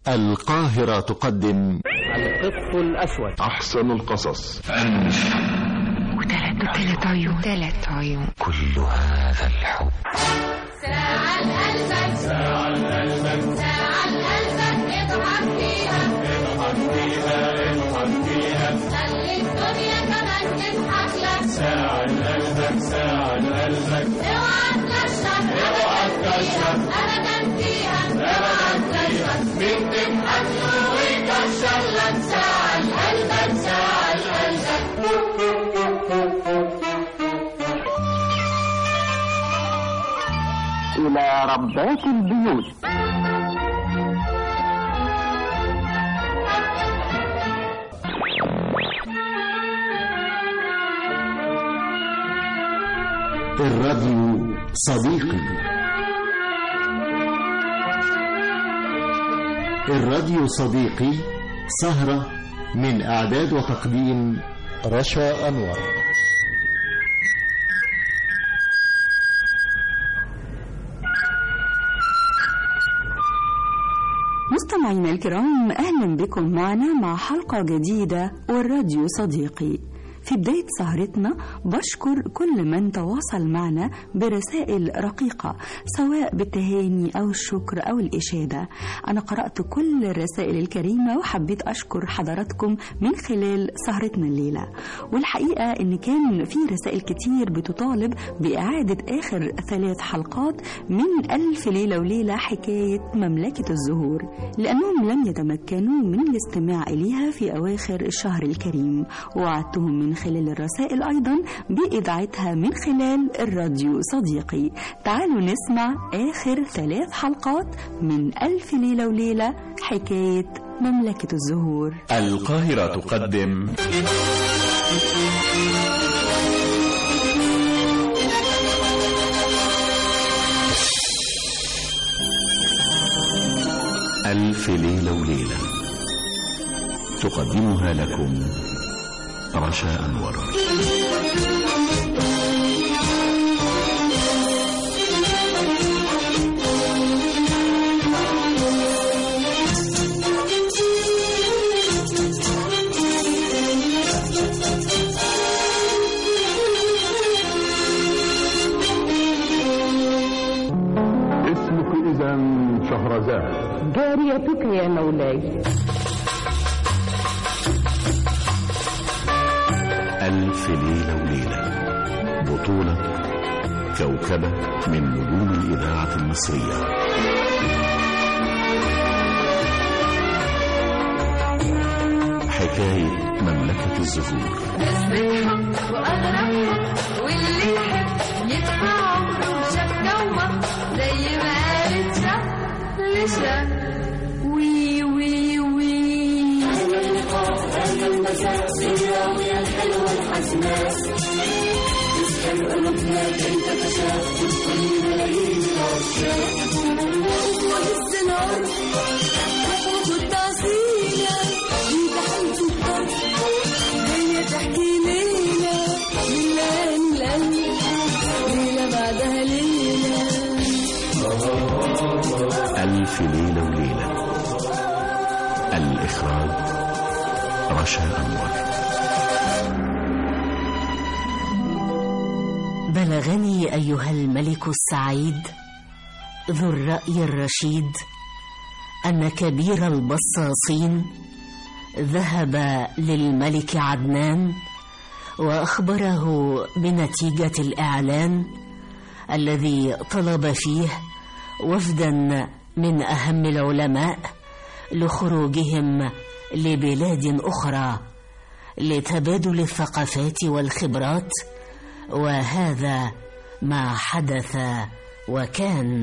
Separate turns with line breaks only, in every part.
القاهرة تقدم
القط الأسود
أحسن القصص
وثلاث وثلاث عيون ثلاث عيون
كل هذا الحب
ساعة قلبك ساعة قلبك ساعة قلبك اضحك فيها اضحك فيها اضحك فيها خلي الدنيا كمان تضحك لك ساعة قلبك ساعة قلبك اوعى تكشف اوعى تكشف ابدا فيها اوعى تكشف مين تضحك له ويكشف لك ساعة قلبك ساعة قلبك
إلى ربات البيوت
الراديو صديقي الراديو صديقي سهرة من إعداد وتقديم رشا أنور
مستمعينا الكرام أهلا بكم معنا مع حلقة جديدة والراديو صديقي في بداية سهرتنا بشكر كل من تواصل معنا برسائل رقيقة سواء بالتهاني أو الشكر أو الإشادة أنا قرأت كل الرسائل الكريمة وحبيت أشكر حضراتكم من خلال سهرتنا الليلة والحقيقة إن كان في رسائل كتير بتطالب بإعادة آخر ثلاث حلقات من ألف ليلة وليلة حكاية مملكة الزهور لأنهم لم يتمكنوا من الاستماع إليها في أواخر الشهر الكريم ووعدتهم من خلال الرسائل أيضا بإذاعتها من خلال الراديو صديقي تعالوا نسمع آخر ثلاث حلقات من ألف ليلة وليلة حكاية مملكة الزهور
القاهرة تقدم
ألف ليلة وليلة تقدمها لكم رشا أنور
اسمك إذا شهرزاد
جاريتك يا مولاي
ألف ليلة وليلة بطولة كوكبة من نجوم الإذاعة المصرية حكاية مملكة الزهور
بتصحى وأغربها واللي يحب يدفع عمره شاف جوه زي ما قالت شاف لشاف وي وي وي الزنار وكنت عسيلة انت حمت الطرف هي تحكي ليلة ليلة ليلة ليلة بعدها ليلة
ألف ليلة وليلة الإخراج رشا أنور
بلغني أيها الملك السعيد ذو الرأي الرشيد أن كبير البصاصين ذهب للملك عدنان وأخبره بنتيجة الإعلان الذي طلب فيه وفدا من أهم العلماء لخروجهم لبلاد أخرى لتبادل الثقافات والخبرات وهذا ما حدث وكان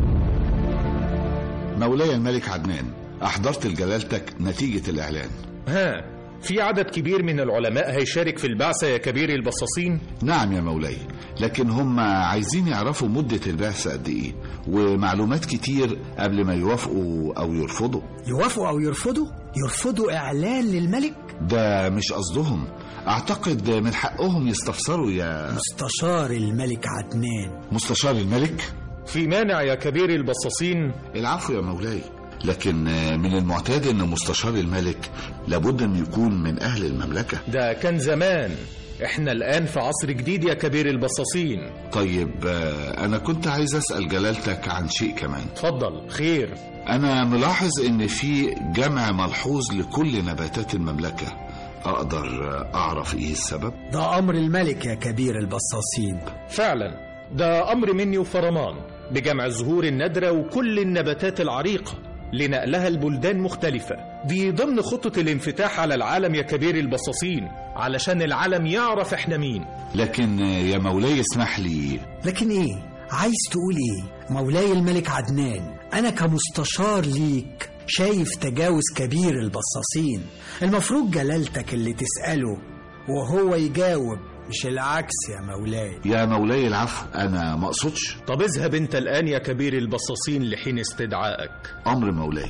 مولاي الملك عدنان أحضرت لجلالتك نتيجة الإعلان
ها في عدد كبير من العلماء هيشارك في البعثة يا كبير البصاصين
نعم يا مولاي لكن هم عايزين يعرفوا مدة البعثة قد إيه ومعلومات كتير قبل ما يوافقوا أو يرفضوا
يوافقوا أو يرفضوا يرفضوا إعلان للملك
ده مش قصدهم أعتقد من حقهم يستفسروا يا
مستشار الملك عدنان
مستشار الملك
في مانع يا كبير البصاصين
العفو يا مولاي لكن آه، من المعتاد ان مستشار الملك لابد ان يكون من اهل المملكة
ده كان زمان احنا الآن في عصر جديد يا كبير البصاصين
طيب آه، انا كنت عايز اسأل جلالتك عن شيء كمان
اتفضل خير
انا ملاحظ ان في جمع ملحوظ لكل نباتات المملكة اقدر آه، اعرف ايه السبب
ده أمر الملك يا كبير البصاصين
فعلا ده أمر مني وفرمان بجمع الزهور النادرة وكل النباتات العريقة لنقلها لبلدان مختلفة دي ضمن خطة الانفتاح على العالم يا كبير البصاصين علشان العالم يعرف احنا مين
لكن آه، يا مولاي اسمح لي
لكن إيه عايز تقول إيه مولاي الملك عدنان أنا كمستشار ليك شايف تجاوز كبير البصاصين المفروض جلالتك اللي تسأله وهو يجاوب مش العكس يا مولاي
يا مولاي العفو انا ما اقصدش
طب اذهب انت الآن يا كبير البصاصين لحين استدعائك
امر مولاي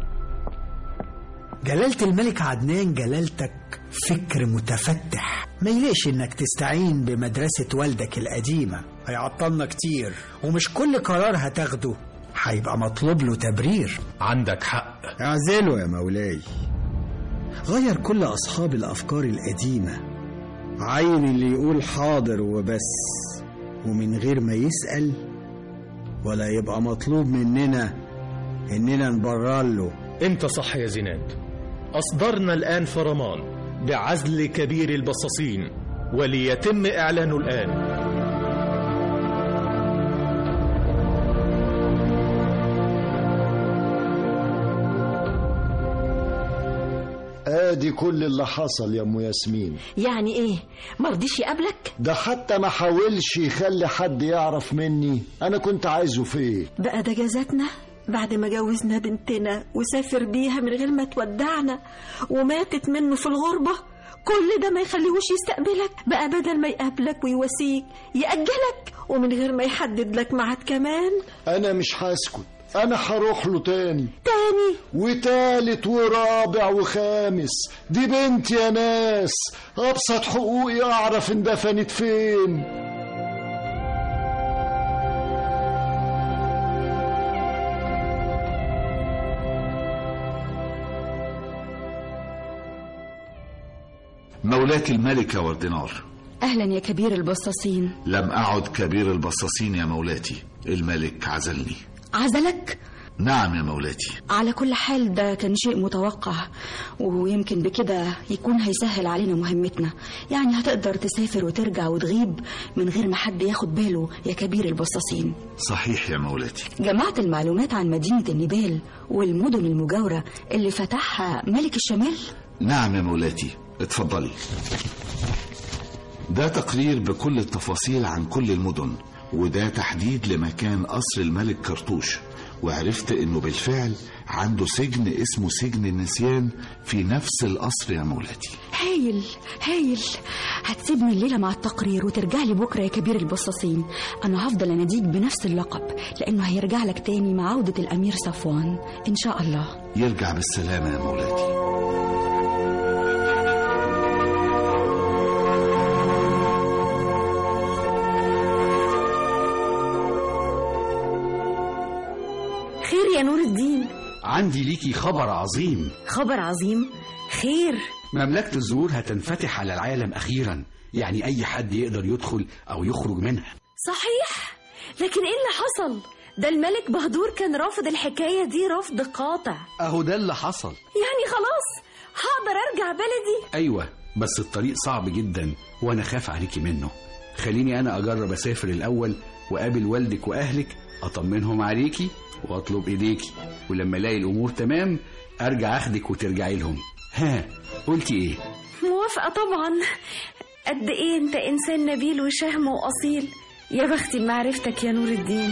جلالة الملك عدنان جلالتك فكر متفتح ما يليش انك تستعين بمدرسة والدك القديمة هيعطلنا كتير ومش كل قرار هتاخده هيبقى مطلوب له تبرير
عندك حق
اعزله يا مولاي غير كل أصحاب الأفكار القديمة عين اللي يقول حاضر وبس ومن غير ما يسأل ولا يبقى مطلوب مننا إننا نبرر له
انت صح يا زينات أصدرنا الآن فرمان بعزل كبير البصاصين وليتم إعلانه الآن
ادي كل اللي حصل يا ام ياسمين
يعني ايه مرضيش يقابلك
ده حتى ما حاولش يخلي حد يعرف مني انا كنت عايزه في ايه
بقى ده جازتنا بعد ما جوزنا بنتنا وسافر بيها من غير ما تودعنا وماتت منه في الغربة كل ده ما يخليهوش يستقبلك بقى بدل ما يقابلك ويواسيك يأجلك ومن غير ما يحدد لك ميعاد كمان
انا مش هسكت انا هروح له تاني
تاني
وتالت ورابع وخامس دي بنتي يا ناس ابسط حقوقي اعرف اندفنت فين
مولاك الملكة وردنار
أهلا يا كبير البصاصين
لم أعد كبير البصاصين يا مولاتي الملك عزلني
عزلك
نعم يا مولاتي
على كل حال ده كان شيء متوقع ويمكن بكده يكون هيسهل علينا مهمتنا يعني هتقدر تسافر وترجع وتغيب من غير ما حد ياخد باله يا كبير البصاصين
صحيح يا مولاتي
جمعت المعلومات عن مدينة النبال والمدن المجاورة اللي فتحها ملك الشمال
نعم يا مولاتي اتفضلي ده تقرير بكل التفاصيل عن كل المدن وده تحديد لمكان قصر الملك كرتوش وعرفت انه بالفعل عنده سجن اسمه سجن النسيان في نفس القصر يا مولاتي
هايل هايل هتسيبني الليلة مع التقرير وترجع لي بكرة يا كبير البصاصين أنا هفضل أناديك بنفس اللقب لأنه هيرجع لك تاني مع عودة الأمير صفوان إن شاء الله
يرجع بالسلامة يا مولاتي
خير يا نور الدين
عندي ليكي خبر عظيم
خبر عظيم خير
مملكة الزهور هتنفتح على العالم أخيرا يعني أي حد يقدر يدخل أو يخرج منها
صحيح لكن ايه اللي حصل ده الملك بهدور كان رافض الحكاية دي رفض قاطع
أهو ده اللي حصل
يعني خلاص هقدر ارجع بلدي
أيوة بس الطريق صعب جدا وأنا خاف عليكي منه خليني أنا أجرب أسافر الأول وقابل والدك وأهلك أطمنهم عليكي وأطلب إيديكي ولما ألاقي الأمور تمام أرجع أخدك وترجعي لهم ها قلتي إيه
موافقة طبعا قد ايه انت انسان نبيل وشهم واصيل يا بختي بمعرفتك يا نور الدين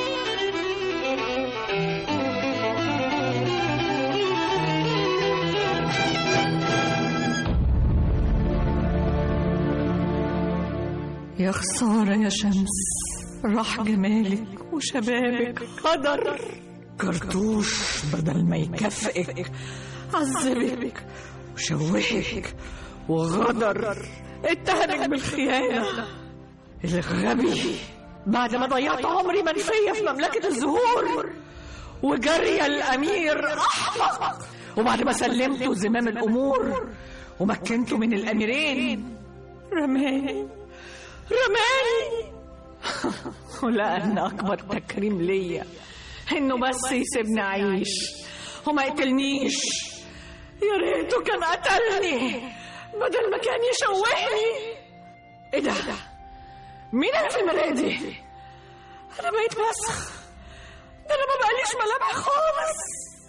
يا خسارة يا شمس راح جمالك وشبابك قدر كرتوش بدل ما يكافئك عذبك وشوهك وغدر اتهمك بالخيانة الغبي بعد ما ضيعت عمري منفية في مملكة الزهور وجري الأمير أحمق وبعد ما سلمته زمام الأمور ومكنته من الأميرين رماني رماني ولأن أكبر تكريم ليا إنه بس يسيبني أعيش وما يقتلنيش يا ريته كان قتلني بدل ما كان يشوهني ايه ده مين انا في المرايه دي انا بقيت مسخ ده انا ما بقاليش ملامح خالص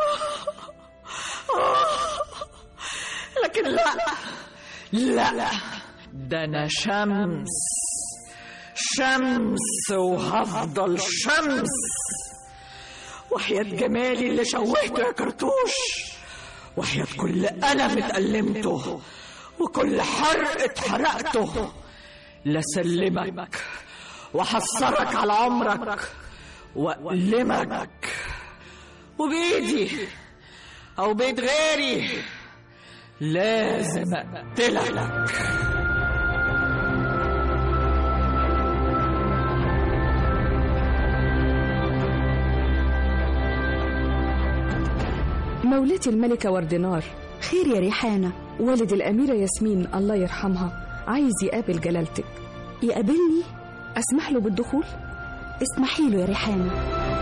لكن لا لا ده انا شمس شمس وهفضل شمس وحياة جمالي اللي شوهته يا كرتوش وحياة كل ألم اتألمته وكل حرق اتحرقته لسلمك وحصرك على عمرك وألمك وبإيدي أو بيد غيري لازم أقتلك
مولتي الملكة وردنار
خير يا ريحانة
والد الأميرة ياسمين الله يرحمها عايز يقابل جلالتك
يقابلني
أسمح له بالدخول
اسمحي له يا ريحانة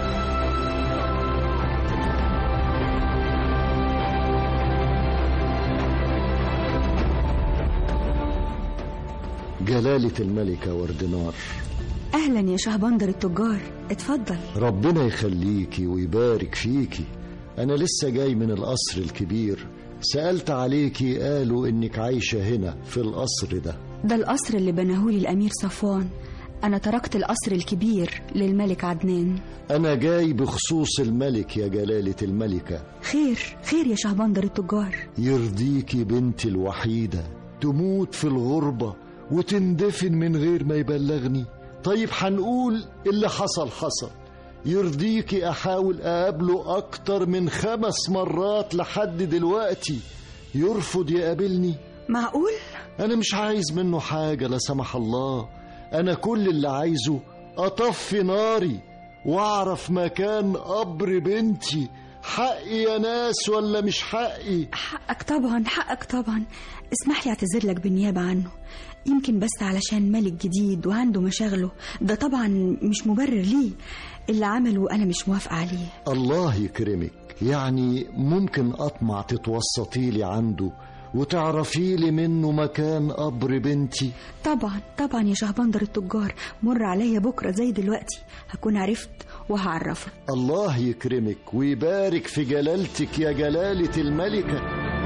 جلالة الملكة وردنار
أهلا يا شهبندر التجار اتفضل
ربنا يخليكي ويبارك فيكي أنا لسه جاي من القصر الكبير سألت عليكي قالوا إنك عايشة هنا في القصر ده
ده القصر اللي بناهولي الأمير صفوان أنا تركت القصر الكبير للملك عدنان
أنا جاي بخصوص الملك يا جلالة الملكة
خير خير يا شهبندر التجار
يرضيكي بنتي الوحيدة تموت في الغربة وتندفن من غير ما يبلغني طيب هنقول اللي حصل حصل يرضيكي أحاول أقابله أكتر من خمس مرات لحد دلوقتي يرفض يقابلني
معقول؟
أنا مش عايز منه حاجة لا سمح الله أنا كل اللي عايزه أطفي ناري وأعرف مكان قبر بنتي حقي يا ناس ولا مش حقي
حقك طبعا حقك طبعا اسمح لي اعتذر لك بالنيابة عنه يمكن بس علشان ملك جديد وعنده مشاغله ده طبعا مش مبرر ليه اللي عمله أنا مش موافقة عليه
الله يكرمك يعني ممكن أطمع تتوسطي لي عنده وتعرفي لي منه مكان قبر بنتي
طبعا طبعا يا شهبندر التجار مر عليا بكرة زي دلوقتي هكون عرفت وهعرفك
الله يكرمك ويبارك في جلالتك يا جلالة الملكة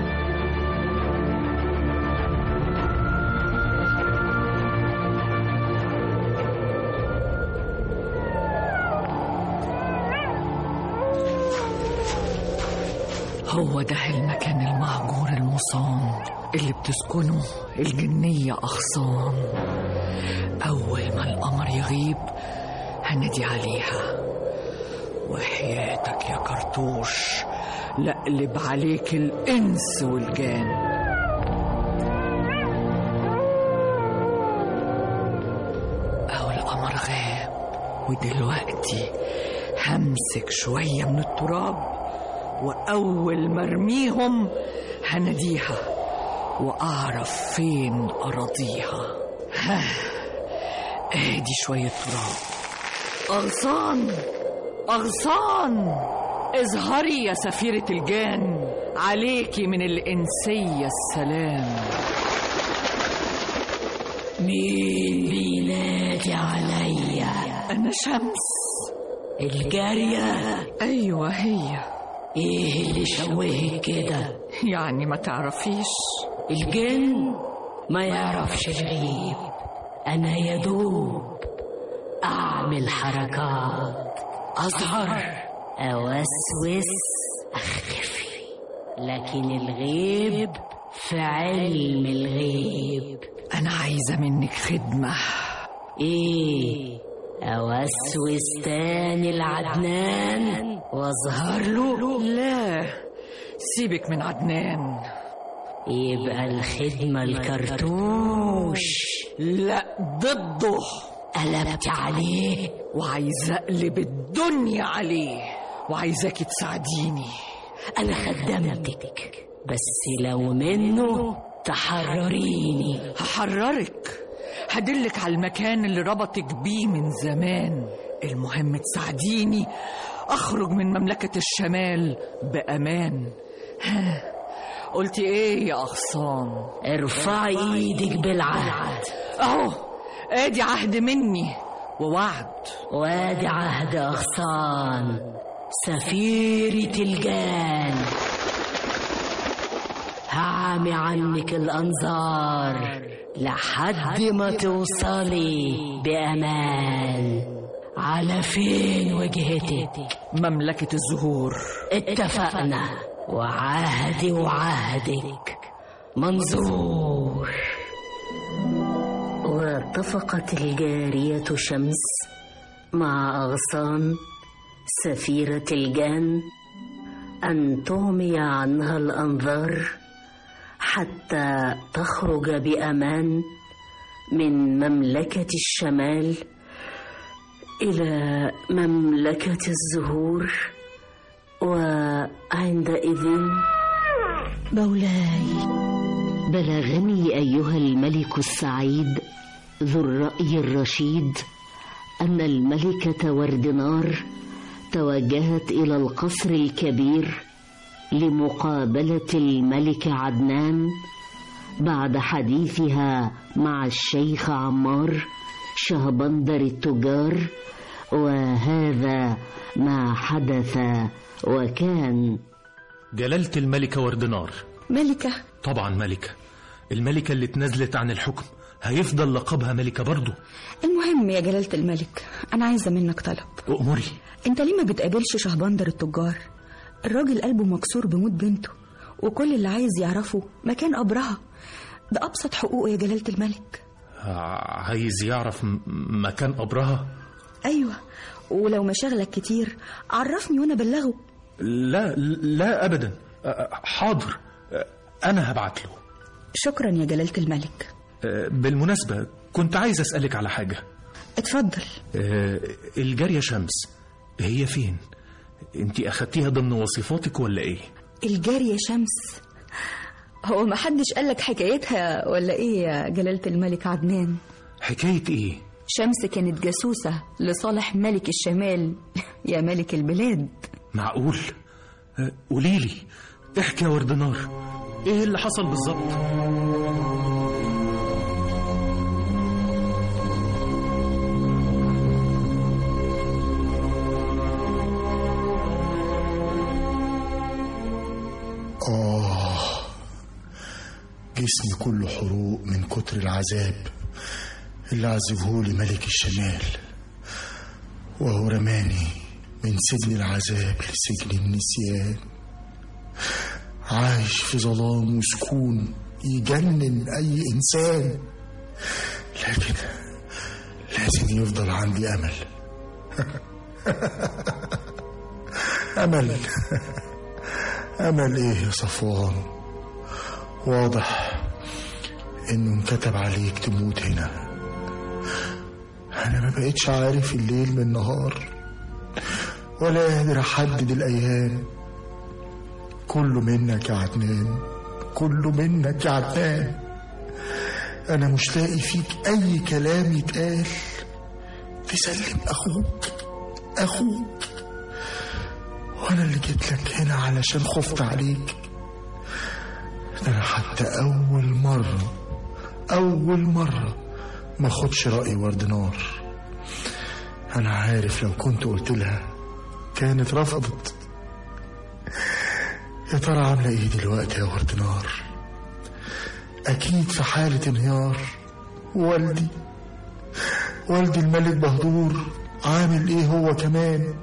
هو ده المكان المهجور المصان اللي بتسكنه الجنية أغصان أول ما القمر يغيب هندي عليها وحياتك يا كرتوش لقلب عليك الإنس والجان أو القمر غاب ودلوقتي همسك شوية من التراب وأول ما ارميهم هنديها وأعرف فين أراضيها ها ادي شوية تراب أغصان أغصان اظهري يا سفيرة الجان عليكي من الإنسية السلام
مين بينادي عليا
أنا شمس
الجارية
أيوة هي
ايه اللي شوهك كده
يعني ما تعرفيش
الجن ما يعرفش الغيب انا يدوب اعمل حركات اظهر اوسوس اختفي لكن الغيب في علم الغيب
أنا عايزة منك خدمة
ايه اوسوس تاني لعدنان واظهر له
لا سيبك من عدنان
يبقى الخدمة الكرتوش
لا ضده
قلبت عليه
وعايزة أقلب الدنيا عليه وعايزاكي تساعديني
أنا خدمتك بس لو منه تحرريني
هحررك هدلك على المكان اللي ربطك بيه من زمان المهم تساعديني أخرج من مملكة الشمال بأمان ها قلتي إيه يا أغصان
ارفعي ايدك بالعهد
أهو ادي عهد مني ووعد
وادي عهد أغصان سفيرة الجان هعمي عنك الأنظار لحد ما توصلي بأمان على فين وجهتك
مملكة الزهور
اتفقنا وعهدي وعهدك منظور واتفقت الجارية شمس مع أغصان سفيرة الجان أن تعمي عنها الأنظار حتى تخرج بأمان من مملكة الشمال إلى مملكة الزهور وعندئذ مولاي بلغني أيها الملك السعيد ذو الرأي الرشيد أن الملكة وردنار توجهت إلى القصر الكبير لمقابلة الملك عدنان بعد حديثها مع الشيخ عمار شهبندر التجار وهذا ما حدث وكان
جلالة الملكة وردنار
ملكة
طبعا ملكة الملكة اللي اتنازلت عن الحكم هيفضل لقبها ملكة برضه
المهم يا جلالة الملك أنا عايزة منك طلب
أموري
أنت ليه ما بتقابلش شهبندر التجار الراجل قلبه مكسور بموت بنته وكل اللي عايز يعرفه مكان قبرها ده أبسط حقوقه يا جلالة الملك
ع- عايز يعرف م- مكان قبرها
أيوة ولو مشاغلك كتير عرفني وأنا بلغه
لا لا أبدا أ- حاضر أنا هبعت له
شكرا يا جلالة الملك
أه، بالمناسبة كنت عايز أسألك على حاجة
اتفضل
أه، الجارية شمس هي فين؟ انت أخدتيها ضمن وصفاتك ولا إيه؟
الجارية شمس هو ما حدش قالك حكايتها ولا ايه يا جلالة الملك عدنان
حكاية إيه؟
شمس كانت جاسوسة لصالح ملك الشمال يا ملك البلاد
معقول؟ أه، قوليلي احكي يا ورد نار إيه اللي حصل بالظبط؟
آه جسمي كله حروق من كتر العذاب اللي عذبهولي ملك الشمال وهو رماني من سجن العذاب لسجن النسيان عايش في ظلام وسكون يجنن أي إنسان لكن لازم يفضل عندي أمل أمل أمل إيه يا صفوان واضح إنه انكتب عليك تموت هنا أنا ما بقتش عارف الليل من النهار ولا قادر أحدد الأيام كله منك يا عدنان كله منك يا عدنان أنا مش لاقي فيك أي كلام يتقال تسلم أخوك أخوك وانا اللي جيت لك هنا علشان خفت عليك ده انا حتى اول مرة اول مرة ما خدش رأي ورد نار انا عارف لو كنت قلت لها كانت رفضت يا ترى عاملة ايه دلوقتي يا ورد نار اكيد في حالة انهيار والدي والدي الملك بهدور عامل ايه هو كمان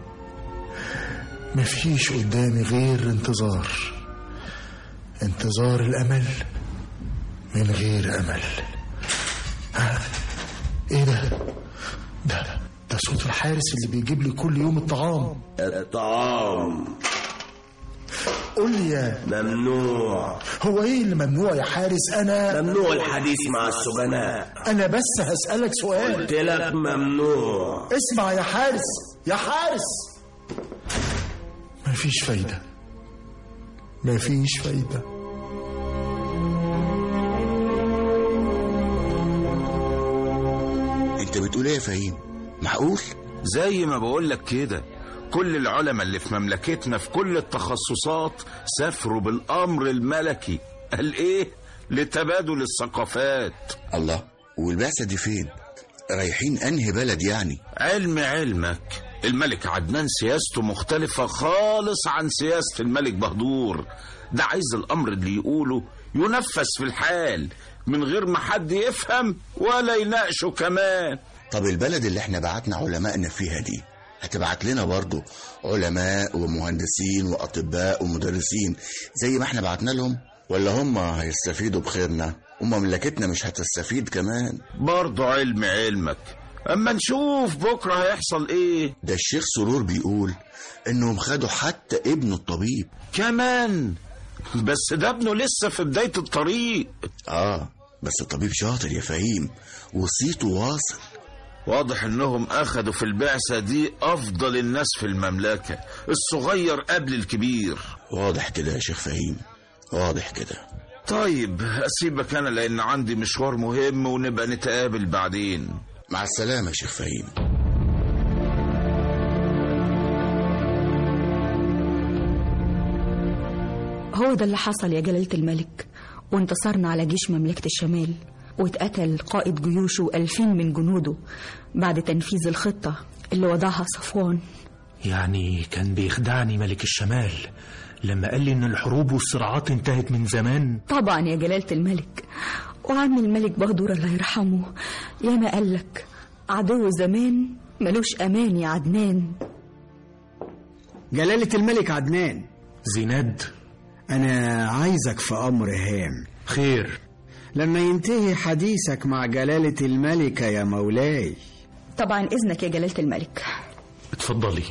مفيش قدامي غير انتظار انتظار الامل من غير امل ها ايه ده ده ده صوت الحارس اللي بيجيب لي كل يوم الطعام
الطعام
قول لي يا
ممنوع
هو ايه اللي ممنوع يا حارس انا
ممنوع الحديث مع السجناء
انا بس هسألك سؤال
قلت لك ممنوع
اسمع يا حارس يا حارس مفيش فايدة مفيش فايدة
انت بتقول ايه يا فهيم معقول
زي ما بقولك كده كل العلماء اللي في مملكتنا في كل التخصصات سافروا بالامر الملكي قال ايه لتبادل الثقافات
الله والبعثة دي فين رايحين انهي بلد يعني
علم علمك الملك عدنان سياسته مختلفة خالص عن سياسة الملك بهدور ده عايز الأمر اللي يقوله ينفذ في الحال من غير ما حد يفهم ولا يناقشه كمان
طب البلد اللي احنا بعتنا علمائنا فيها دي هتبعت لنا برضو علماء ومهندسين وأطباء ومدرسين زي ما احنا بعتنا لهم ولا هم هيستفيدوا بخيرنا ومملكتنا مش هتستفيد كمان
برضو علم علمك اما نشوف بكره هيحصل ايه
ده الشيخ سرور بيقول انهم خدوا حتى ابنه الطبيب
كمان بس ده ابنه لسه في بداية الطريق
اه بس الطبيب شاطر يا فهيم وصيته واصل
واضح انهم اخدوا في البعثة دي افضل الناس في المملكة الصغير قبل الكبير
واضح كده يا شيخ فهيم واضح كده
طيب اسيبك انا لان عندي مشوار مهم ونبقى نتقابل بعدين
مع السلامة يا شيخ فهيم
هو ده اللي حصل يا جلالة الملك وانتصرنا على جيش مملكة الشمال واتقتل قائد جيوشه وألفين من جنوده بعد تنفيذ الخطة اللي وضعها صفوان
يعني كان بيخدعني ملك الشمال لما قال لي ان الحروب والصراعات انتهت من زمان
طبعا يا جلالة الملك وعم الملك بهدور الله يرحمه يا ما قالك عدو زمان ملوش أمان يا عدنان
جلالة الملك عدنان
زيناد
أنا عايزك في أمر هام
خير
لما ينتهي حديثك مع جلالة الملكة يا مولاي
طبعا إذنك يا جلالة الملك
اتفضلي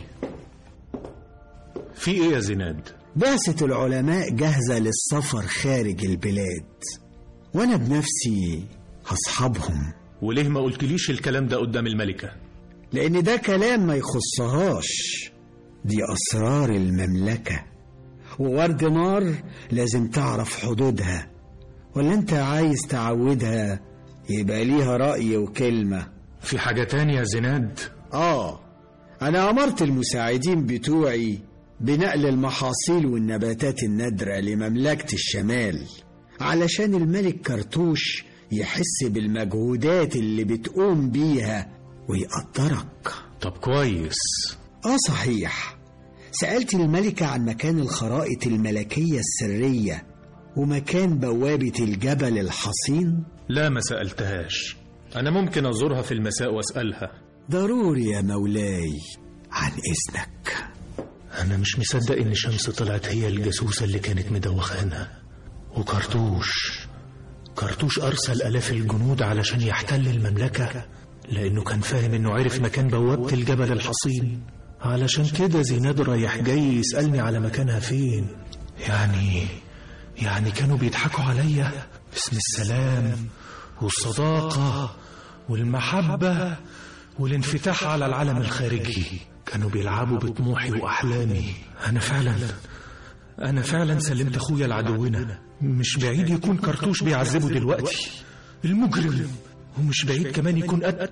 في ايه يا زيناد
بعثة العلماء جاهزة للسفر خارج البلاد وأنا بنفسي هصحبهم
وليه ما قلتليش الكلام ده قدام الملكة
لأن ده كلام ما يخصهاش دي أسرار المملكة وورد نار لازم تعرف حدودها ولا أنت عايز تعودها يبقى ليها رأي وكلمة
في حاجة تانية يا زيناد
آه أنا أمرت المساعدين بتوعي بنقل المحاصيل والنباتات النادرة لمملكة الشمال علشان الملك كرتوش يحس بالمجهودات اللي بتقوم بيها ويقدرك
طب كويس
آه صحيح سألت الملكة عن مكان الخرائط الملكية السرية ومكان بوابة الجبل الحصين
لا ما سألتهاش أنا ممكن أزورها في المساء وأسألها
ضروري يا مولاي عن إذنك
أنا مش مصدق إن شمس طلعت هي الجاسوسة اللي كانت مدوخانا وكرتوش كرتوش أرسل آلاف الجنود علشان يحتل المملكة لأنه كان فاهم إنه عرف مكان بوابة الجبل الحصين علشان كده زيناد رايح جاي يسألني على مكانها فين يعني يعني كانوا بيضحكوا عليا باسم السلام والصداقة والمحبة والانفتاح على العالم الخارجي كانوا بيلعبوا بطموحي وأحلامي أنا فعلا أنا فعلا سلمت أخويا لعدونا مش بعيد يكون كرتوش بيعذبه دلوقتي المجرم ومش بعيد كمان يكون قت...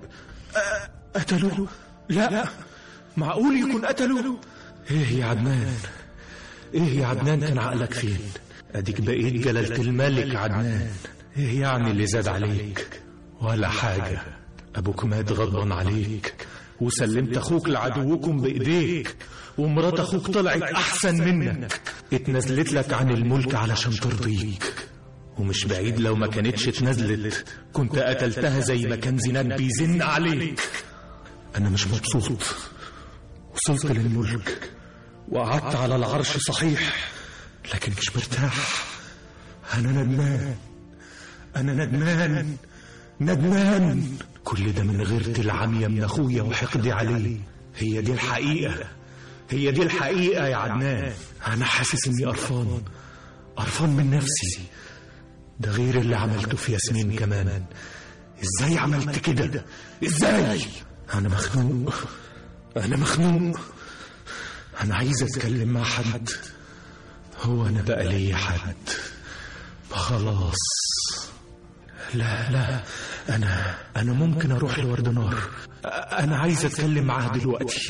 قتلوه لا معقول يكون قتلوه ايه يا عدنان ايه يا عدنان كان عقلك فين اديك بقيت جلالة الملك عدنان ايه يعني اللي زاد عليك ولا حاجة ابوك مات غضبان عليك وسلمت اخوك لعدوكم بايديك ومرات اخوك طلعت احسن منك اتنزلت لك عن الملك علشان ترضيك ومش بعيد لو ما كانتش اتنزلت كنت قتلتها زي ما كان زينات بيزن عليك انا مش مبسوط وصلت للملك وقعدت على العرش صحيح لكن مش مرتاح انا ندمان انا ندمان ندمان كل ده من غيرة العمية من اخويا وحقدي عليه هي دي الحقيقة هي دي الحقيقة يا عدنان انا حاسس اني قرفان قرفان من نفسي ده غير اللي عملته في ياسمين كمان ازاي عملت كده ازاي انا مخنوق انا مخنوق أنا عايز أتكلم مع حد هو أنا بقى لي حد خلاص لا لا أنا أنا ممكن أروح لورد نار أنا عايز أتكلم معاها دلوقتي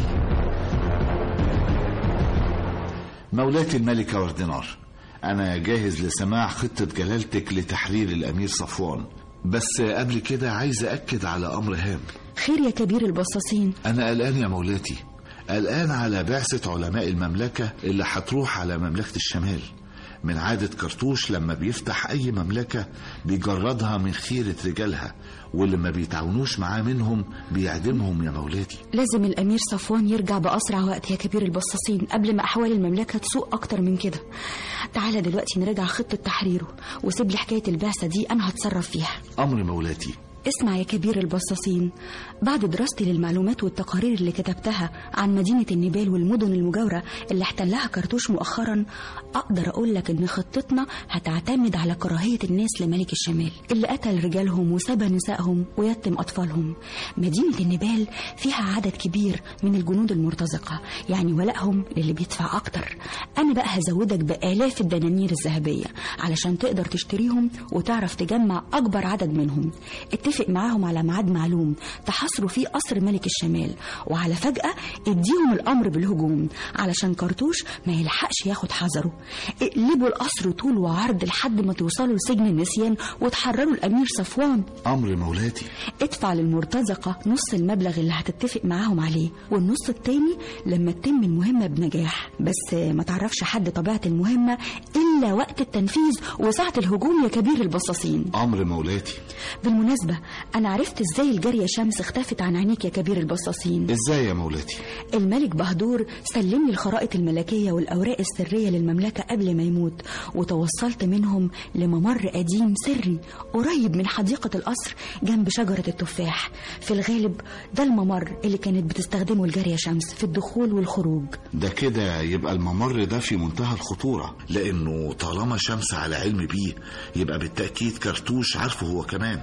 مولاتي الملكة وردنار أنا جاهز لسماع خطة جلالتك لتحرير الأمير صفوان بس قبل كده عايز أكد على أمر هام
خير يا كبير البصاصين
أنا قلقان يا مولاتي قلقان على بعثة علماء المملكة اللي هتروح على مملكة الشمال من عادة كرتوش لما بيفتح أي مملكة بيجردها من خيرة رجالها واللي ما بيتعاونوش معاه منهم بيعدمهم يا مولاتي
لازم الأمير صفوان يرجع بأسرع وقت يا كبير البصاصين قبل ما أحوال المملكة تسوء أكتر من كده تعالى دلوقتي نراجع خطة تحريره وسيب لي حكاية البعثة دي أنا هتصرف فيها
أمر مولاتي
اسمع يا كبير البصاصين بعد دراستي للمعلومات والتقارير اللي كتبتها عن مدينة النبال والمدن المجاورة اللي احتلها كرتوش مؤخرا أقدر أقول لك إن خطتنا هتعتمد على كراهية الناس لملك الشمال اللي قتل رجالهم وسبى نسائهم ويتم أطفالهم مدينة النبال فيها عدد كبير من الجنود المرتزقة يعني ولائهم للي بيدفع أكتر أنا بقى هزودك بآلاف الدنانير الذهبية علشان تقدر تشتريهم وتعرف تجمع أكبر عدد منهم اتفق معاهم على ميعاد معلوم تحاصروا فيه قصر ملك الشمال وعلى فجأة اديهم الأمر بالهجوم علشان كرتوش ما يلحقش ياخد حذره اقلبوا القصر طول وعرض لحد ما توصلوا لسجن النسيان وتحرروا الأمير صفوان
أمر مولاتي
ادفع للمرتزقة نص المبلغ اللي هتتفق معاهم عليه والنص التاني لما تتم المهمة بنجاح بس ما تعرفش حد طبيعة المهمة إلا وقت التنفيذ وساعة الهجوم يا كبير البصاصين
أمر مولاتي
بالمناسبة أنا عرفت إزاي الجارية شمس اختفت عن عينيك يا كبير البصاصين
إزاي يا مولاتي
الملك بهدور سلم لي الخرائط الملكية والأوراق السرية للمملكة قبل ما يموت وتوصلت منهم لممر قديم سري قريب من حديقة القصر جنب شجرة التفاح في الغالب ده الممر اللي كانت بتستخدمه الجارية شمس في الدخول والخروج
ده كده يبقى الممر ده في منتهى الخطورة لأنه طالما شمس على علم بيه يبقى بالتأكيد كرتوش عارفه هو كمان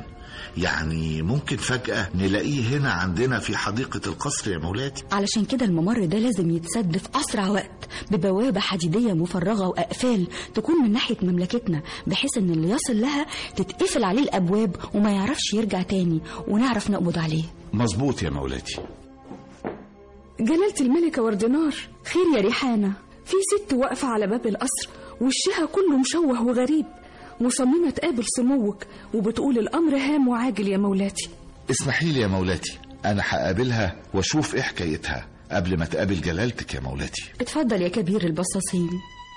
يعني ممكن فجأة نلاقيه هنا عندنا في حديقة القصر يا مولاتي
علشان كده الممر ده لازم يتسد في أسرع وقت ببوابة حديدية مفرغة وأقفال تكون من ناحية مملكتنا بحيث إن اللي يصل لها تتقفل عليه الأبواب وما يعرفش يرجع تاني ونعرف نقبض عليه
مظبوط يا مولاتي
جلالة الملكة وردنار خير يا ريحانة في ست واقفة على باب القصر وشها كله مشوه وغريب مصممة تقابل سموك وبتقول الأمر هام وعاجل يا مولاتي
اسمحي لي يا مولاتي أنا هقابلها وأشوف إيه حكايتها قبل ما تقابل جلالتك يا مولاتي
اتفضل يا كبير البصاصين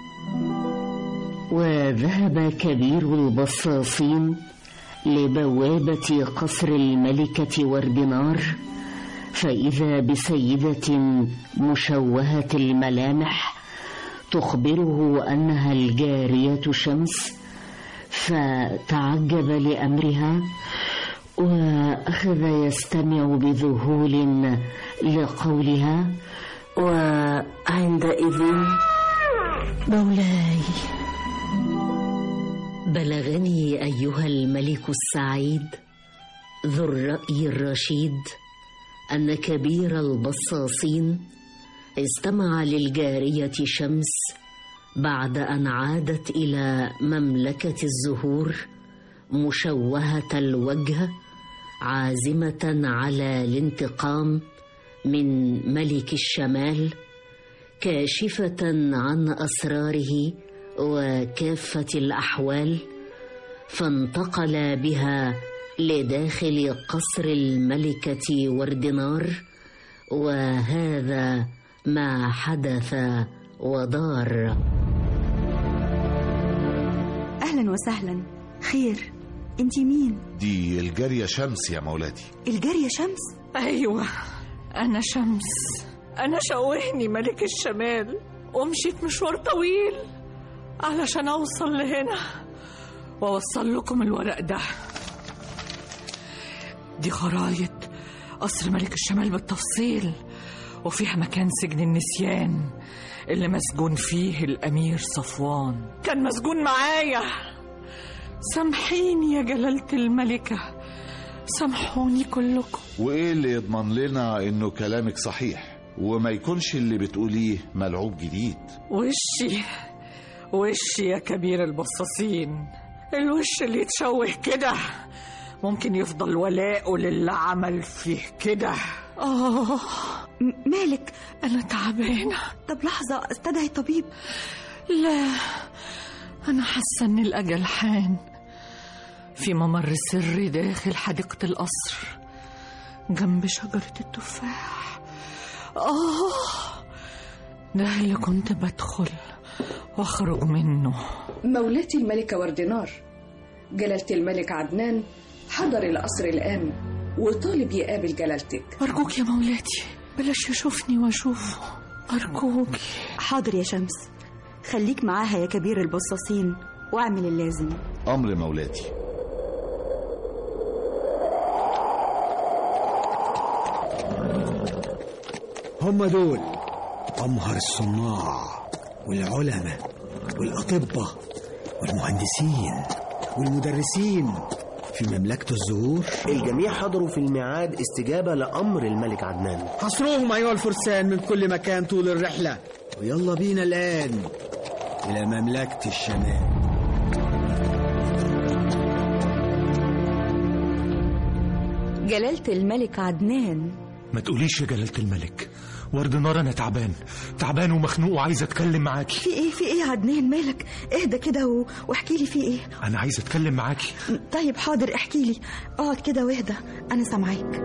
وذهب كبير البصاصين لبوابة قصر الملكة وردنار فإذا بسيدة مشوهة الملامح تخبره أنها الجارية شمس فتعجب لأمرها وأخذ يستمع بذهول لقولها وعندئذ
مولاي
بلغني أيها الملك السعيد ذو الرأي الرشيد أن كبير البصاصين استمع للجارية شمس بعد أن عادت إلى مملكة الزهور مشوهة الوجه عازمة على الانتقام من ملك الشمال كاشفة عن أسراره وكافة الأحوال فانتقل بها لداخل قصر الملكة وردنار وهذا ما حدث ودار
أهلا وسهلا خير انت مين
دي الجارية شمس يا مولاتي
الجارية شمس
أيوة أنا شمس أنا شوهني ملك الشمال ومشيت مشوار طويل علشان أوصل لهنا وأوصل لكم الورق ده دي خرايط قصر ملك الشمال بالتفصيل وفيها مكان سجن النسيان اللي مسجون فيه الأمير صفوان كان مسجون معايا سامحيني يا جلالة الملكة سامحوني كلكم
وإيه اللي يضمن لنا إنه كلامك صحيح وما يكونش اللي بتقوليه ملعوب جديد
وشي وشي يا كبير البصاصين الوش اللي يتشوه كده ممكن يفضل ولاءه للي عمل فيه كده آه
مالك
أنا تعبانة
طب لحظة استدعي الطبيب
لا أنا حاسة إن الأجل حان في ممر سري داخل حديقة القصر جنب شجرة التفاح آه ده اللي كنت بدخل واخرج منه
مولاتي الملكة وردنار جلالة الملك عدنان حضر القصر الآن وطالب يقابل جلالتك
أرجوك يا مولاتي بلاش يشوفني وأشوفه أرجوك
حاضر يا شمس خليك معاها يا كبير البصاصين واعمل اللازم
أمر مولاتي
هم دول أمهر الصناع والعلماء والأطباء والمهندسين والمدرسين في مملكة الزهور
الجميع حضروا في الميعاد استجابة لأمر الملك عدنان
حصروهم أيها الفرسان من كل مكان طول الرحلة ويلا بينا الآن إلى مملكة الشمال
جلالة الملك عدنان
ما تقوليش يا جلالة الملك ورد نار أنا تعبان تعبان ومخنوق وعايز أتكلم معاكي
في ايه في ايه يا عدنان مالك اهدى كده و... واحكي لي في ايه
أنا عايز أتكلم معاكي
طيب حاضر احكي لي اقعد كده واهدى انا سامعاك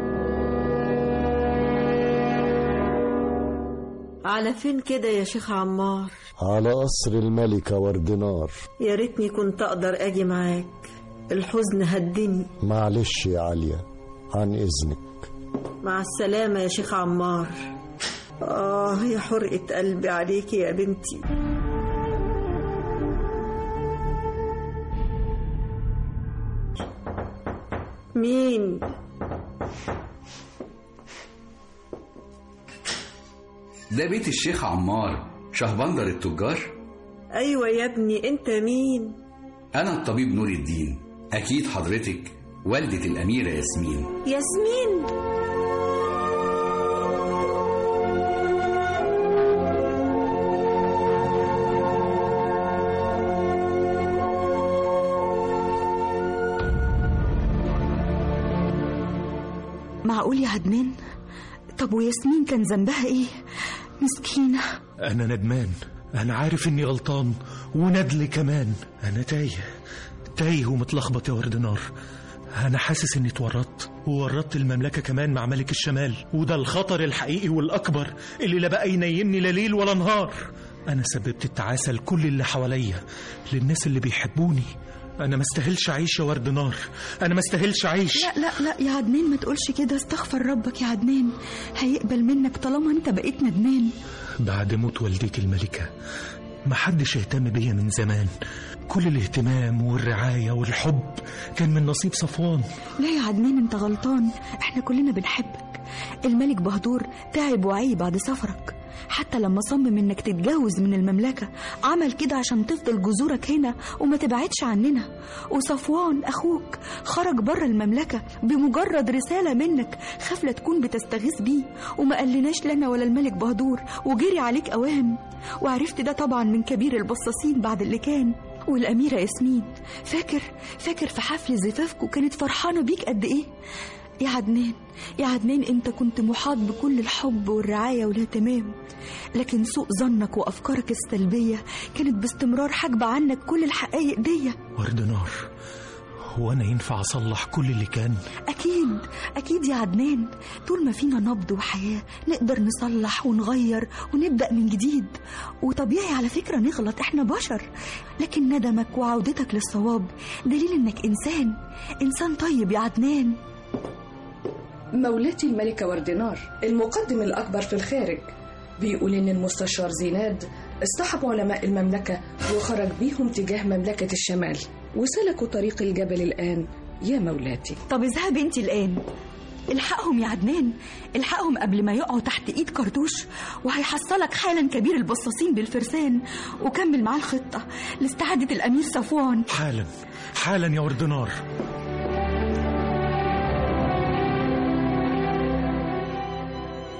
على فين كده يا شيخ عمار
على قصر الملكة وردنار
يا ريتني كنت اقدر اجي معاك الحزن هدني
معلش يا عليا عن إذنك
مع السلامة يا شيخ عمار آه يا حرقة قلبي عليكي يا بنتي مين
ده بيت الشيخ عمار شهبندر التجار
أيوة يا ابني أنت مين
أنا الطبيب نور الدين أكيد حضرتك والدة الأميرة ياسمين
ياسمين
معقول يا عدنان طب وياسمين كان ذنبها ايه مسكينة
أنا ندمان أنا عارف إني غلطان وندل كمان أنا تايه تايه ومتلخبط يا ورد نار أنا حاسس إني اتورطت وورطت المملكة كمان مع ملك الشمال وده الخطر الحقيقي والأكبر اللي لا بقى ينيمني لا ليل ولا نهار أنا سببت التعاسة لكل اللي حواليا للناس اللي بيحبوني أنا ما استاهلش أعيش يا ورد نار أنا ما استاهلش أعيش
لا لا لا يا عدنان ما تقولش كده استغفر ربك يا عدنان هيقبل منك طالما انت بقيت ندمان
بعد موت والدتي الملكة محدش اهتم بيا من زمان كل الاهتمام والرعاية والحب كان من نصيب صفوان
لا يا عدنان انت غلطان احنا كلنا بنحبك الملك بهدور تعب وعي بعد سفرك حتى لما صمم انك تتجوز من المملكة عمل كده عشان تفضل جذورك هنا وما تبعدش عننا وصفوان اخوك خرج بره المملكة بمجرد رسالة منك خاف لا تكون بتستغيث بيه وما قالناش لنا ولا الملك بهدور وجري عليك اوام وعرفت ده طبعا من كبير البصاصين بعد اللي كان والأميرة ياسمين فاكر فاكر في حفل زفافكم كانت فرحانة بيك قد إيه يا عدنان يا عدنان انت كنت محاط بكل الحب والرعاية والاهتمام لكن سوء ظنك وأفكارك السلبية كانت باستمرار حاجبة عنك كل الحقائق دي
ورد نار هو أنا ينفع أصلح كل اللي كان
أكيد أكيد يا عدنان طول ما فينا نبض وحياة نقدر نصلح ونغير ونبدأ من جديد وطبيعي على فكرة نغلط إحنا بشر لكن ندمك وعودتك للصواب دليل إنك إنسان إنسان طيب يا عدنان
مولاتي الملكة وردنار المقدم الأكبر في الخارج بيقول إن المستشار زيناد اصطحب علماء المملكة وخرج بيهم تجاه مملكة الشمال وسلكوا طريق الجبل الآن يا مولاتي
طب اذهبي انت الآن الحقهم يا عدنان الحقهم قبل ما يقعوا تحت ايد كرتوش وهيحصلك حالا كبير البصاصين بالفرسان وكمل معاه الخطة لاستعادة الأمير صفوان
حالا حالا يا ورد نار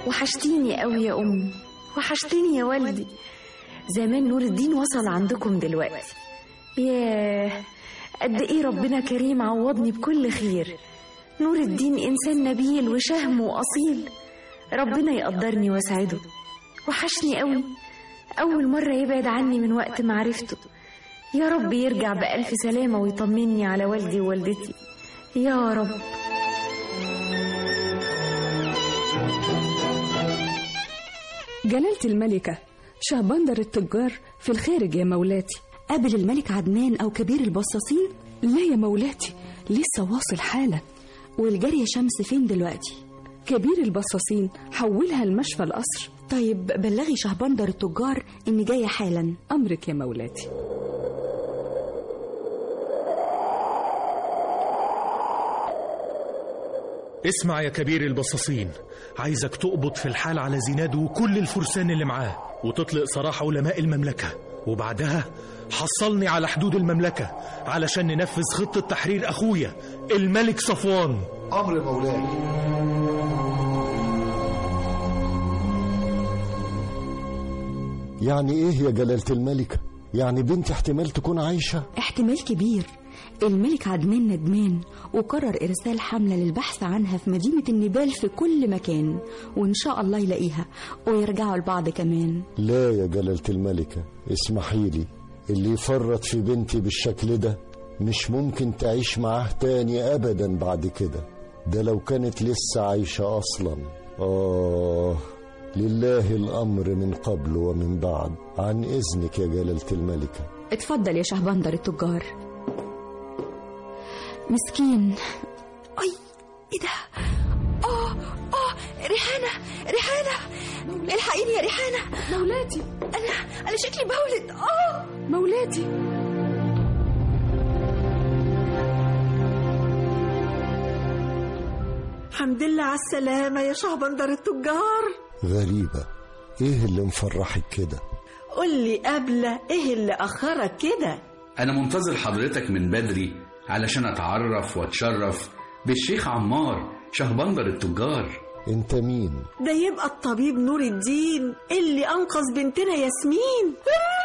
وحشتيني قوي يا أمي وحشتيني يا والدي زمان نور الدين وصل عندكم دلوقتي ياه قد إيه ربنا كريم عوضني بكل خير نور الدين إنسان نبيل وشهم وأصيل ربنا يقدرني واسعده وحشني قوي أول مرة يبعد عني من وقت ما عرفته يا رب يرجع بألف سلامة ويطمني على والدي ووالدتي يا رب
جلالة الملكة شهبندر التجار في الخارج يا مولاتي
قابل الملك عدنان أو كبير البصاصين
لا يا مولاتي لسه واصل حالا
والجارية شمس فين دلوقتي
كبير البصاصين حولها لمشفى القصر
طيب بلغي شهبندر التجار إني جاية حالا
أمرك يا مولاتي
اسمع يا كبير البصاصين عايزك تقبض في الحال على زيناد وكل الفرسان اللي معاه وتطلق سراح علماء المملكة وبعدها حصلني على حدود المملكة علشان ننفذ خطة تحرير أخويا الملك صفوان
أمر مولاي يعني إيه يا جلالة الملكة؟ يعني بنتي احتمال تكون عايشة؟
احتمال كبير الملك عدنان ندمان وقرر إرسال حملة للبحث عنها في مدينة النبال في كل مكان وإن شاء الله يلاقيها ويرجعوا لبعض كمان
لا يا جلالة الملكة اسمحي لي اللي يفرط في بنتي بالشكل ده مش ممكن تعيش معاه تاني أبدا بعد كده ده لو كانت لسه عايشة أصلا آه لله الأمر من قبل ومن بعد عن إذنك يا جلالة الملكة
اتفضل يا شهبندر التجار مسكين اي ايه ده اه اه ريحانه ريحانه الحقيني يا ريحانه
مولاتي
انا انا شكلي بولد اه
مولاتي
الحمد لله على السلامة يا شهبندر التجار
غريبة إيه اللي مفرحك كده؟
قول لي قبله ايه اللي اخرك كده
أنا منتظر حضرتك من بدري علشان أتعرف وأتشرف بالشيخ عمار شهبندر التجار
أنت مين؟
ده يبقى الطبيب نور الدين اللي انقذ بنتنا ياسمين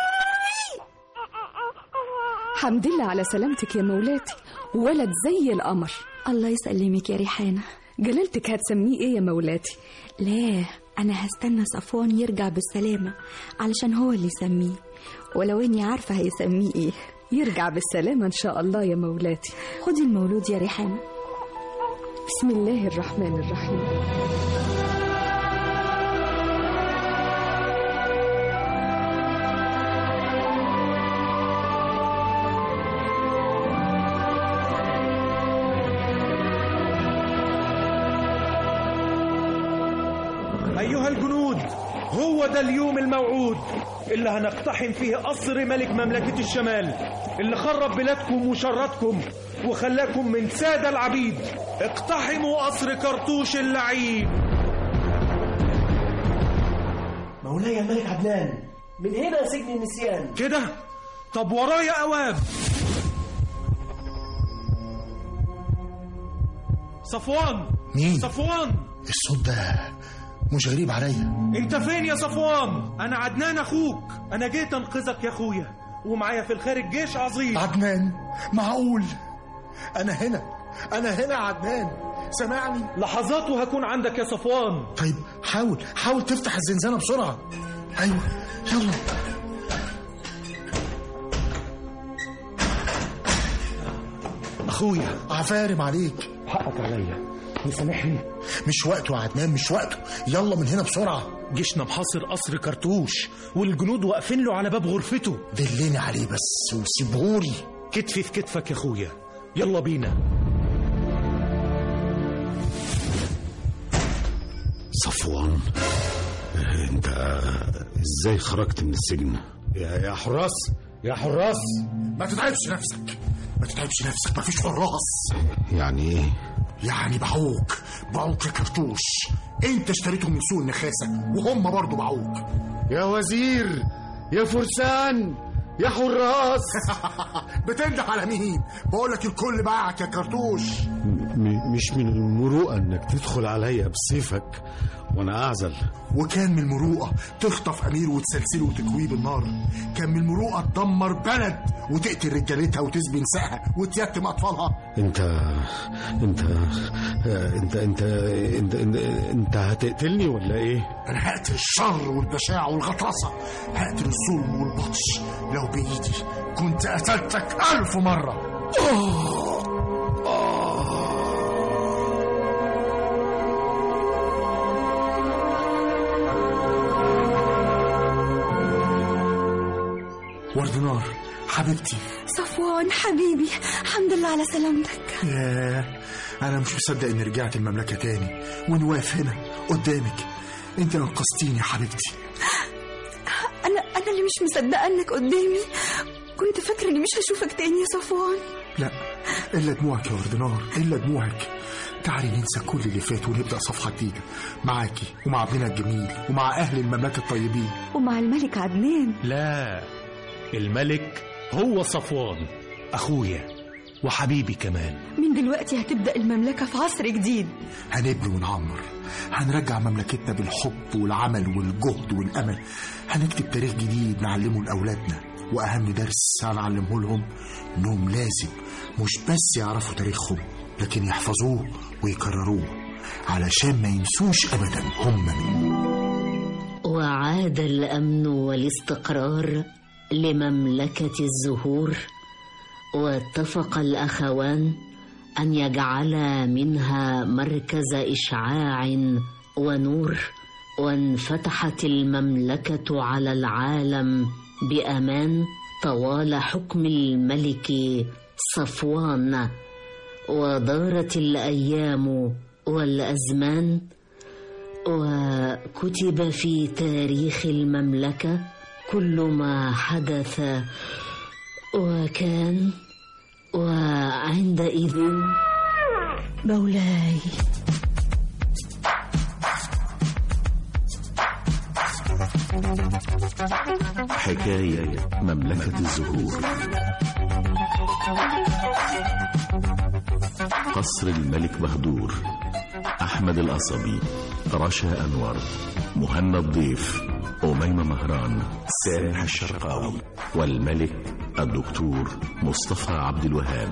حمد لله على سلامتك يا مولاتي ولد زي القمر
الله يسلمك يا ريحانه
جلالتك هتسميه ايه يا مولاتي
لا انا هستنى صفوان يرجع بالسلامه علشان هو اللي يسميه ولو اني عارفه هيسميه ايه
يرجع بالسلامه ان شاء الله يا مولاتي
خدي المولود يا ريحانه
بسم الله الرحمن الرحيم
أيها الجنود هو ده اليوم الموعود اللي هنقتحم فيه قصر ملك مملكة الشمال اللي خرب بلادكم وشرتكم وخلاكم من سادة العبيد اقتحموا قصر كرتوش اللعيب
مولاي الملك عدنان من هنا سجن النسيان
كده طب ورايا أواب صفوان
مين؟
صفوان
الصوت ده مش غريب عليا
انت فين يا صفوان انا عدنان اخوك انا جيت انقذك يا اخويا ومعايا في الخارج جيش عظيم
عدنان معقول انا هنا انا هنا عدنان سامعني
لحظات وهكون عندك يا صفوان
طيب حاول حاول تفتح الزنزانة بسرعة ايوه يلا
اخويا
عفارم عليك
حقك عليا مسامحني
مش وقته يا عدنان مش وقته يلا من هنا بسرعة
جيشنا محاصر قصر كرتوش والجنود واقفين له على باب غرفته
دلني عليه بس وسيبهولي
كتفي في كتفك يا اخويا يلا بينا
صفوان انت ازاي خرجت من السجن
يا يا حراس يا حراس ما تتعبش نفسك ما تتعبش نفسك ما فيش حراس
يعني ايه
يعني باعوك باعوك يا كرتوش انت اشتريتهم من سوق النخاسه وهم برضه باعوك
يا وزير يا فرسان يا حراس
بتنده على مين بقول لك الكل باعك يا كرتوش
م- مش من المروءة انك تدخل عليا بسيفك وانا اعزل
وكان من المروءة تخطف أمير وتسلسله وتكويه بالنار كان من المروءة تدمر بلد وتقتل رجالتها وتسبي نسائها وتيتم أطفالها
انت انت انت انت انت انت, انت هتقتلني ولا ايه
أنا هقتل الشر والبشاعة والغطرسة هقتل الظلم والبطش لو بإيدي كنت قتلتك ألف مرة وردنار حبيبتي
صفوان حبيبي الحمد لله على سلامتك
ياه أنا مش مصدق إني رجعت المملكة تاني وإني واقف هنا قدامك أنت أنقذتيني يا حبيبتي
انا انا اللي مش مصدقه انك قدامي كنت فاكره اني مش هشوفك تاني يا صفوان
لا إلا دموعك يا وردنار إلا دموعك تعالي ننسى كل اللي فات ونبدأ صفحة جديدة معاكي ومع ابننا الجميل ومع أهل المملكة الطيبين
ومع الملك عدنان
لا الملك هو صفوان أخويا وحبيبي كمان
من دلوقتي هتبدا المملكه في عصر جديد
هنبني ونعمر هنرجع مملكتنا بالحب والعمل والجهد والأمل هنكتب تاريخ جديد نعلمه لأولادنا وأهم درس هنعلمه لهم إنهم لازم مش بس يعرفوا تاريخهم لكن يحفظوه ويكرروه علشان ما ينسوش أبدا هم مين
وعاد الامن والاستقرار لمملكه الزهور واتفق الاخوان ان يجعلا منها مركز اشعاع ونور وانفتحت المملكه على العالم بامان طوال حكم الملك صفوان ودارت الايام والازمان وكتب في تاريخ المملكة كل ما حدث وكان وعندئذ
مولاي
حكاية مملكة الزهور قصر الملك بهدور أحمد القصبي رشا أنور مهنا الضيف أميمة مهران سامح الشرقاوي والملك الدكتور مصطفى عبد الوهاب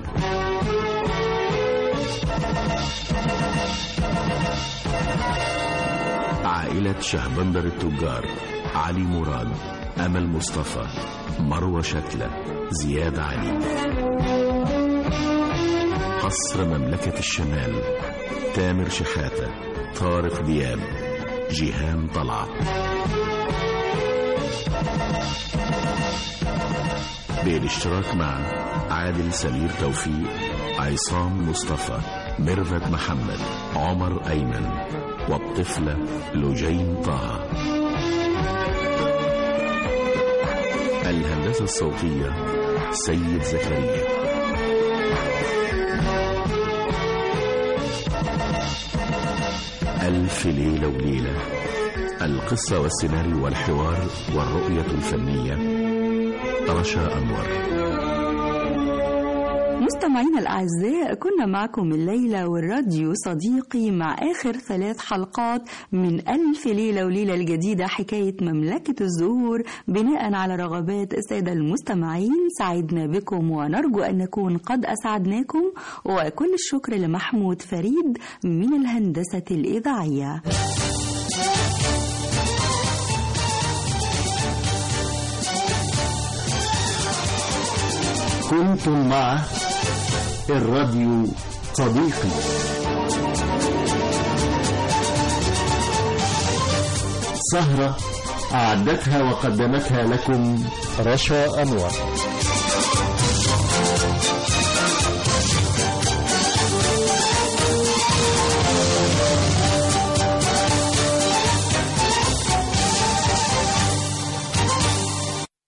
عائلة شهبندر التجار علي مراد أمل مصطفى مروة شكلة زياد علي قصر مملكة الشمال تامر شحاتة طارق دياب جيهان طلعت بالاشتراك مع عادل سمير توفيق عصام مصطفى ميرفت محمد عمر أيمن والطفلة لجين طه الهندسة الصوتية سيد زكريا ألف ليلة وليلة القصة والسيناريو والحوار والرؤية الفنية رشا أنور
مستمعينا الأعزاء كنا معكم الليلة والراديو صديقي مع آخر ثلاث حلقات من ألف ليلة وليلة الجديدة حكاية مملكة الزهور بناء على رغبات السادة المستمعين سعدنا بكم ونرجو أن نكون قد أسعدناكم وكل الشكر لمحمود فريد من الهندسة الإذاعية
كنتم مع الراديو صديقي سهرة أعدتها وقدمتها لكم رشا أنور